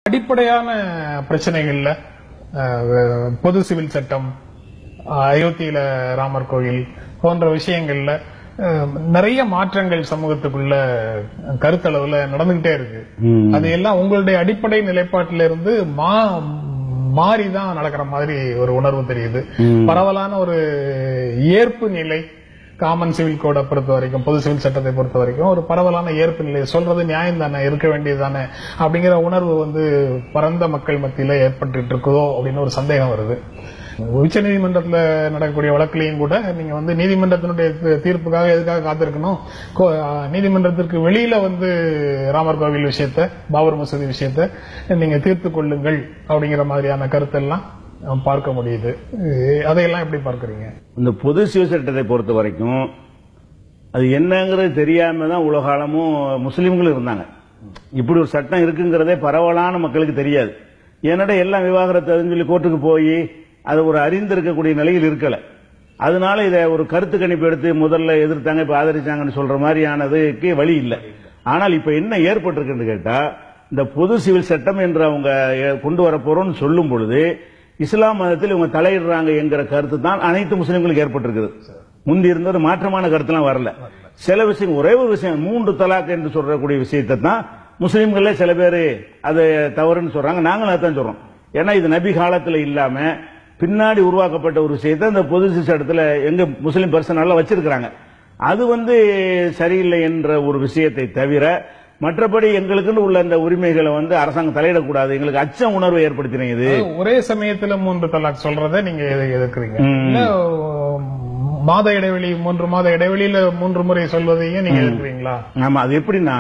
அடிப்படையான பிரச்சனைகள்ல அஹ், பொது சிவில் சட்டம் அஹ், அயோத்தியில ராமர் கோயில் போன்ற விஷயங்கள்ல அஹ், நிறைய மாற்றங்கள் சமூகத்துக்குள்ள கருத்தளவுல நடந்துகிட்டே இருக்கு அது எல்லாம் உங்களுடைய அடிப்படை நிலைப்பாட்டில இருந்து மா மாறிதான் நடக்கிற மாதிரி ஒரு உணர்வு தெரியுது பரவலான ஒரு ஏற்பு நிலை காமன் சிவில் கோடை பொறுத்த வரைக்கும் பொது சிவில் சட்டத்தை பொறுத்த வரைக்கும் ஒரு பரவலான ஏற்பு நிலை சொல்றது நியாயம் தானே இருக்க வேண்டியது தானே அப்படிங்கிற உணர்வு வந்து பரந்த மக்கள் மத்தியில ஏற்பட்டு இருக்குதோ அப்படின்னு ஒரு சந்தேகம் வருது உச்ச நீதிமன்றத்துல நடக்கக்கூடிய வழக்குலையும் கூட நீங்க வந்து நீதிமன்றத்தினுடைய தீ- தீர்ப்புக்காக எதுக்காக காத்திருக்கணும் கோ- அஹ் நீதிமன்றத்திற்கு வெளியில வந்து ராமர் கோவில் விஷயத்த பாபர் மசூதி விஷயத்த நீங்க தீர்த்து கொள்ளுங்கள் அப்படிங்கிற மாதிரியான கருத்தெல்லாம் அஹ், பார்க்க முடியுது அஹ் அதையெல்லாம் எப்படி பார்க்கறீங்க இந்த பொது சிவசட்டத்தை பொறுத்த வரைக்கும் அது என்னங்கிறது தெரியாம தான் உலகாலமும் முஸ்லீம்களும் இருந்தாங்க இப்படி ஒரு சட்டம் இருக்குங்கிறதே பரவலான மக்களுக்கு தெரியாது ஏன்னாடா எல்லாம் விவாகரத்து அதுன்னு சொல்லி கோர்ட்டுக்கு போய் அது ஒரு அறிந்திருக்கக்கூடிய நிலையில் இருக்கல அதனால இதை ஒரு கருத்து கணிப்பு எடுத்து முதல்ல எதிர்த்தாங்க இப்ப ஆதரிச்சாங்கன்னு சொல்ற மாதிரியானதுக்கு வழி இல்லை ஆனால் இப்ப என்ன ஏற்பட்டிருக்குன்னு கேட்டா இந்த பொது சிவில் சட்டம் என்று அவங்க எ- கொண்டு வர போறோம்னு சொல்லும் பொழுது இஸ்லாம் மதத்தில் இவங்க தலையிடுறாங்க என்கிற கருத்து தான் அனைத்து முஸ்லிம்களுக்கு ஏற்பட்டிருக்குது முந்தி இருந்தது மாற்றமான கருத்துலாம் வரல சில விஷயம் ஒரே ஒரு விஷயம் மூன்று தலாக் என்று சொல்றக்கூடிய விஷயத்தை தான் முஸ்லிம்களே சில பேர் அது தவறுன்னு சொல்றாங்க நாங்களும் அதான் சொல்றோம் ஏன்னா இது நபி காலத்துல இல்லாம பின்னாடி உருவாக்கப்பட்ட ஒரு விஷயத்தை இந்த பொது சட்டத்துல எங்க முஸ்லிம் பர்சனல்ல வச்சிருக்கிறாங்க அது வந்து சரியில்லை என்ற ஒரு விஷயத்தை தவிர மற்றபடி எங்களுக்குன்னு உள்ள இந்த உரிமைகளை வந்து அரசாங்கம் தலையிடக்கூடாது எங்களுக்கு அச்ச உணர்வை ஏற்படுத்தினது இது ஒரே சமயத்துல மூன்று தலாக் சொல்றத நீங்க எது- எதிர்க்கிறீங்க இல்ல உம், மாத இடைவெளி மூன்று மாத இடைவெளியில மூன்று முறை சொல்வதையும் நீங்க எதிர்க்கிறீங்களா ஆமா அது எப்படின்னா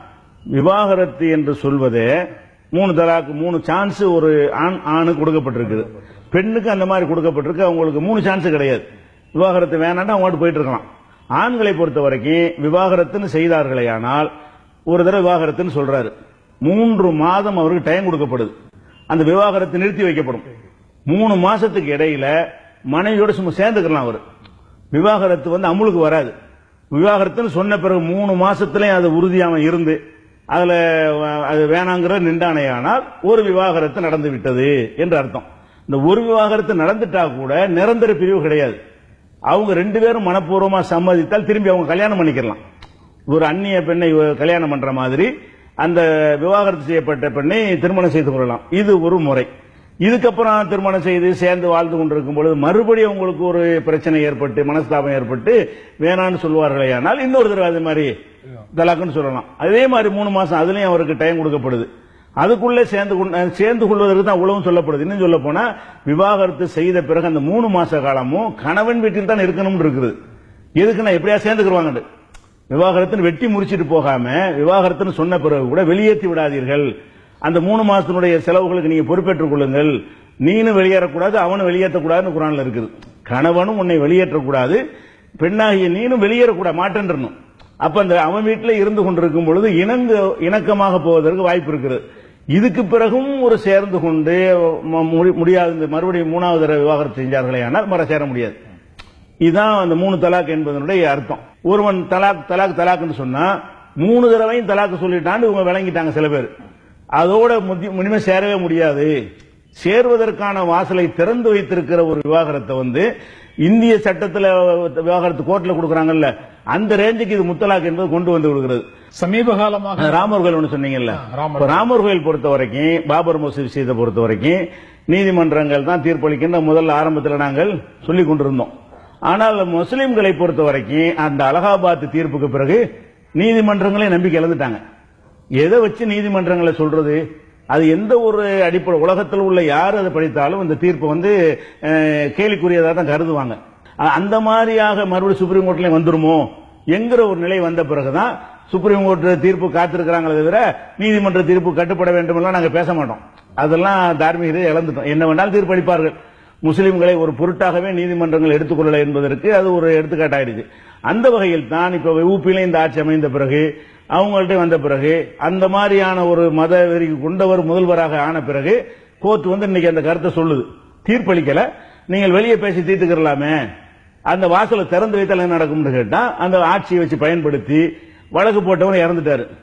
விவாகரத்து என்று சொல்வதே மூணு தலாக்கு மூணு சான்ஸ் ஒரு ஆண் ஆணுக்கு கொடுக்கப்பட்டிருக்குது பெண்ணுக்கு அந்த மாதிரி கொடுக்கப்பட்டிருக்கு அவங்களுக்கு மூணு சான்ஸ் கிடையாது விவாகரத்து வேணாம்னா அவங்க போயிட்டு இருக்கலாம் ஆண்களை பொறுத்த வரைக்கும் விவாகரத்துன்னு செய்தார்களே ஆனால் ஒரு தடவை விவாகரத்துன்னு சொல்றாரு மூன்று மாதம் அவருக்கு டைம் கொடுக்கப்படுது அந்த விவாகரத்து நிறுத்தி வைக்கப்படும் மூணு மாசத்துக்கு இடையில மனைவியோட சும்மா சேர்ந்துக்கலாம் அவர் விவாகரத்து வந்து அமுலுக்கு வராது விவாகரத்துன்னு சொன்ன பிறகு மூணு மாசத்துலயும் அது உறுதியாம இருந்து அதுல அஹ், அது வேணாங்கிற நின்றானையானால் ஒரு விவாகரத்து நடந்து விட்டது என்று அர்த்தம் இந்த ஒரு விவாகரத்து நடந்துட்டா கூட நிரந்தர பிரிவு கிடையாது அவங்க ரெண்டு பேரும் மனப்பூர்வமா சம்மதித்தால் திரும்பி அவங்க கல்யாணம் பண்ணிக்கலாம் ஒரு அந்நிய பெண்ணை இவ- கல்யாணம் பண்ற மாதிரி அந்த விவாகரத்து செய்யப்பட்ட பெண்ணை திருமணம் செய்து கொள்ளலாம் இது ஒரு முறை இதுக்கப்புறம் திருமணம் செய்து சேர்ந்து வாழ்ந்து கொண்டிருக்கும் பொழுது மறுபடியும் உங்களுக்கு ஒரு பிரச்சனை ஏற்பட்டு மனஸ்தாபம் ஏற்பட்டு வேணான்னு சொல்வார்களே ஆனால் இன்னொரு தடவை அது மாதிரி தலாக்குன்னு சொல்லலாம் அதே மாதிரி மூணு மாசம் அதுலயும் அவருக்கு டைம் கொடுக்கப்படுது அதுக்குள்ளே சேர்ந்து கொண்டு- சேர்ந்து கொள்வதற்கு தான் உழவும் சொல்லப்படுது இன்னும் சொல்ல போனா விவாகரத்து செய்த பிறகு அந்த மூணு மாச காலமும் கணவன் வீட்டில் தான் இருக்கணும்னு இருக்குது எதுக்குன்னா எப்படியா சேர்ந்துக்குருவாங்க விவாகரத்துன்னு வெட்டி முறிச்சிட்டு போகாம விவாகரத்துன்னு சொன்ன பிறகு கூட வெளியேற்றி விடாதீர்கள் அந்த மூணு மாசத்தினுடைய செலவுகளுக்கு நீங்க பொறுப்பேற்றுக் கொள்ளுங்கள் நீனும் வெளியேறக்கூடாது அவனும் வெளியேற்றக்கூடாதுன்னு குரான்ல இருக்குது கணவனும் உன்னை வெளியேற்றக்கூடாது பெண்ணாகிய நீனும் வெளியேறக்கூடாது மாட்டேன்றணும் அப்ப அந்த அவன் வீட்டில் இருந்து கொண்டிருக்கும் பொழுது இணங்க இணக்கமாக போவதற்கு வாய்ப்பு இருக்குது இதுக்கு பிறகும் ஒரு சேர்ந்து கொண்டு ம- முடி- முடியாது இந்த மறுபடியும் மூணாவது தடவை விவாகரத்து செஞ்சார்களே ஆனால் மற சேர முடியாது இதுதான் அந்த மூணு தலாக் என்பதனுடைய அர்த்தம் ஒருவன் தலாக் தலாக் தலாக்னு சொன்னா மூணு தடவையும் தலாக் சொல்லிட்டான்னு இவங்க விளங்கிட்டாங்க சில பேர் அதோட முதி- இனிமே சேரவே முடியாது சேர்வதற்கான வாசலை திறந்து வைத்திருக்கிற ஒரு விவாகரத்தை வந்து இந்திய சட்டத்துல விவாகரத்து கோர்ட்ல கொடுக்கறாங்கல்ல அந்த ரேஞ்சுக்கு இது முத்தலாக் என்பது கொண்டு வந்து விடுகிறது சமீப காலமாக ராமர் கோயில் ஒன்று சொன்னீங்கல்ல ராமர் இப்ப ராமர் கோயில் பொறுத்த வரைக்கும் பாபர் மசூதி விஷயத்தை பொறுத்த வரைக்கும் நீதிமன்றங்கள் தான் தீர்ப்பளிக்கின்ற முதல்ல ஆரம்பத்தில் நாங்கள் சொல்லிக் கொண்டிருந்தோம் ஆனால் முஸ்லிம்களை பொறுத்த வரைக்கும் அந்த அலகாபாத் தீர்ப்புக்கு பிறகு நீதிமன்றங்களே நம்பிக்கை இழந்துட்டாங்க எதை வச்சு நீதிமன்றங்களை சொல்றது அது எந்த ஒரு அடிப்படை உலகத்தில் உள்ள யார் அதை படித்தாலும் இந்த தீர்ப்பு வந்து அஹ், கேலிக்குரியதாக தான் கருதுவாங்க அ- அந்த மாதிரியாக மறுபடியும் சுப்ரீம் கோர்ட்லயும் வந்துருமோ என்கிற ஒரு நிலை வந்த பிறகுதான் சுப்ரீம் கோர்ட் தீர்ப்பு காத்திருக்கிறாங்களே தவிர நீதிமன்ற தீர்ப்பு கட்டுப்பட வேண்டும் எல்லாம் நாங்க பேச மாட்டோம் அதெல்லாம் தார்மீகத்தை இழந்துட்டோம் என்ன வேணாலும் தீர்ப்பு அளிப்பார்கள் முஸ்லிம்களை ஒரு பொருட்டாகவே நீதிமன்றங்கள் எடுத்துக்கொள்ளல என்பதற்கு அது ஒரு எடுத்துக்காட்டாயிடுச்சு அந்த வகையில் தான் இப்ப ஊப்பியில இந்த ஆட்சி அமைந்த பிறகு அவங்கள்ட்ட வந்த பிறகு அந்த மாதிரியான ஒரு மத வெறி கொண்டவர் முதல்வராக ஆன பிறகு கோர்ட் வந்து இன்னைக்கு அந்த கருத்தை சொல்லுது தீர்ப்பளிக்கல நீங்கள் வெளியே பேசி தீர்த்துக்கிறலாமே அந்த வாசலை திறந்து வைத்தால் என்ன நடக்கும்னு கேட்டா அந்த ஆட்சியை வச்சு பயன்படுத்தி வழக்கு போட்டவன் இறந்துட்டாரு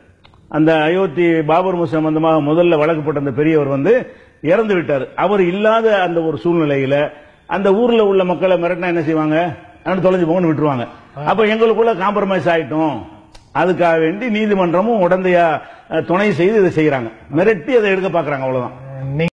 அந்த அயோத்தி பாபர் மசூதி சம்பந்தமாக முதல்ல வழக்கு போட்ட அந்த பெரியவர் வந்து இறந்து விட்டார் அவர் இல்லாத அந்த ஒரு சூழ்நிலையில அந்த ஊர்ல உள்ள மக்களை மிரட்டினா என்ன செய்வாங்க அவனு தொலைஞ்சு போங்கன்னு விட்டுருவாங்க அப்ப எங்களுக்குள்ள காம்ப்ரமைஸ் ஆயிட்டோம் அதுக்காக வேண்டி நீதிமன்றமும் உடந்தையா அஹ், துணை செய்து இதை செய்யறாங்க மிரட்டி அதை எடுக்க பாக்குறாங்க அவ்வளவுதான் நீங்க